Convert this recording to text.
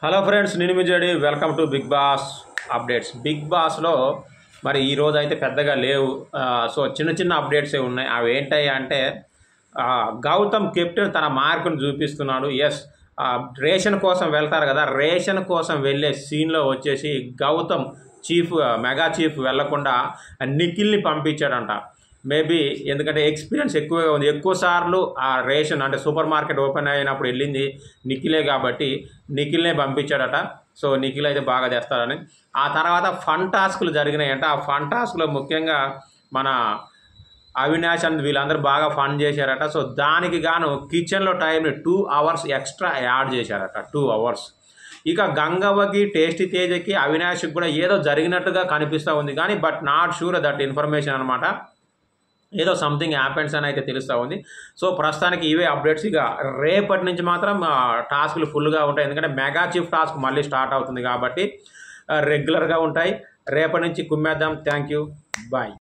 hello friends నేను మిజడి welcome to big boss updates big బాస్లో మరి ఈ రోజు అయితే పెద్దగా లేవు ఆ, సో చిన్న చిన్న అప్డేట్సే ఉన్నాయి అవి ఏంటాయి అంటే ఆ, గౌతమ్ కెప్టెన్ తన మార్కును చూపిస్తున్నాడు ఎస్ రేషన్ కోసం వెళ్తారు కదా రేషన్ కోసం వెళ్ళే సీన్లో వచ్చేసి గౌతమ్ చీఫ్ మెగా చీఫ్ వెళ్లకుండా నిఖిల్ని పంపించాడంట మేబీ ఎందుకంటే ఎక్స్పీరియన్స్ ఎక్కువగా ఉంది ఎక్కువ సార్లు ఆ రేషన్ అంటే సూపర్ మార్కెట్ ఓపెన్ అయినప్పుడు వెళ్ళింది నిఖిలే కాబట్టి నిఖిల్నే పంపించాడట సో నిఖిల్ అయితే బాగా చేస్తాడని ఆ తర్వాత ఫన్ టాస్క్లు జరిగినాయంట ఆ ఫన్ టాస్క్లో ముఖ్యంగా మన అవినాష్ అండ్ వీళ్ళందరూ బాగా ఫన్ చేశారట సో దానికి గాను కిచెన్లో టైంని టూ అవర్స్ ఎక్స్ట్రా యాడ్ చేశారట టూ అవర్స్ ఇక గంగవ్వకి టేస్టీ తేజకి అవినాష్కి కూడా ఏదో జరిగినట్టుగా కనిపిస్తూ ఉంది కానీ but not sure that information అనమాట ఏదో సంథింగ్ హ్యాపెన్స్ అని అయితే తెలుస్తూ ఉంది సో ప్రస్తుతానికి ఇవే అప్డేట్స్ ఇక రేపటి నుంచి మాత్రం ఆ, టాస్క్లు ఫుల్గా ఉంటాయి ఎందుకంటే మెగా చీఫ్ టాస్క్ మళ్ళీ స్టార్ట్ అవుతుంది కాబట్టి ఆ, రెగ్యులర్గా ఉంటాయి రేపటి నుంచి కుమ్మేద్దాం థ్యాంక్ యూ బాయ్